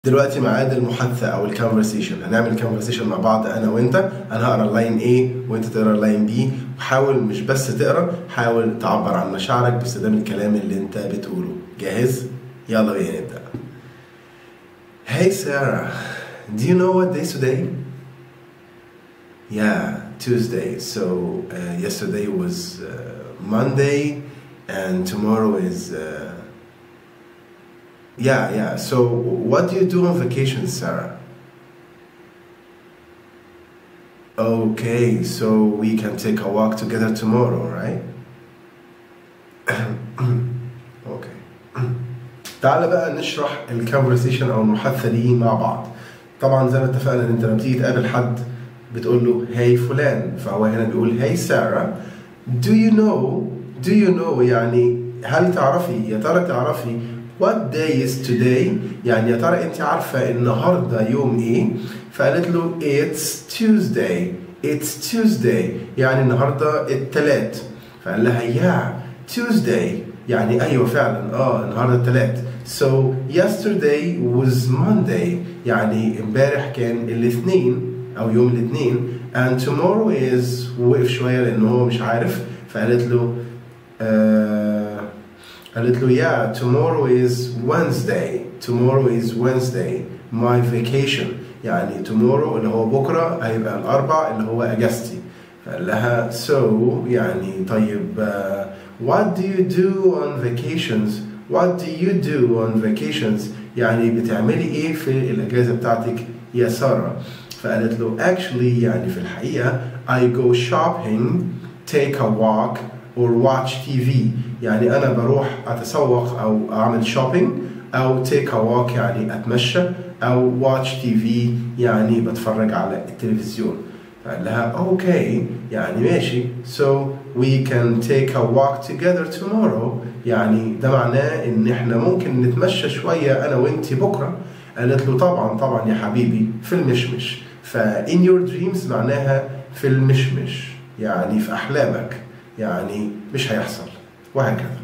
دلوقتي ميعاد المحادثة أو الكونفرسيشن هنعمل كونفرسيشن مع بعض أنا وأنت أنا هقرا اللاين A وأنت تقرا اللاين B وحاول مش بس تقرا حاول تعبر عن مشاعرك باستخدام الكلام اللي أنت بتقوله جاهز؟ يلا بينا نبدأ Hey Sarah, do you know what day is today? Yeah, Tuesday. So uh, yesterday was uh, Monday and tomorrow is uh, Yeah, yeah. So, what do you do on vacation, Sarah? Okay, so we can take a walk together tomorrow, right? okay. تعال بقى نشرح الكونفرسيشن او المحادثه دي مع بعض. طبعا زي ما اتفقنا ان انت لما تيجي تقابل حد بتقول له هاي فلان فهو هنا بيقول هاي سارة do you know do you know يعني هل تعرفي يا ترى تعرفي what day is today يعني يا ترى انت عارفه النهارده يوم ايه فقالت له it's Tuesday it's Tuesday يعني النهارده التلات فقال لها yeah Tuesday يعني ايوه فعلا اه النهارده التلات so yesterday was Monday يعني امبارح كان الاثنين او يوم الاثنين and tomorrow is وقف شويه لان هو مش عارف فقالت له آه قالت له yeah tomorrow is Wednesday tomorrow is Wednesday my vacation يعني tomorrow اللي هو بكرة هيبقى الأربع اللي هو أجازتي فقال لها so يعني طيب uh, what do you do on vacations what do you do on vacations يعني بتعملي ايه في الأجازة بتاعتك يا سارة فقالت له actually يعني في الحقيقة I go shopping take a walk or watch TV يعني أنا بروح أتسوق أو أعمل shopping أو take a walk يعني أتمشى أو watch TV يعني بتفرج على التلفزيون فقال لها أوكي يعني ماشي so we can take a walk together tomorrow يعني ده معناه إن إحنا ممكن نتمشى شوية أنا وإنتي بكرة قالت له طبعا طبعا يا حبيبي في المشمش ف in your dreams معناها في المشمش يعني في أحلامك يعني مش هيحصل وهكذا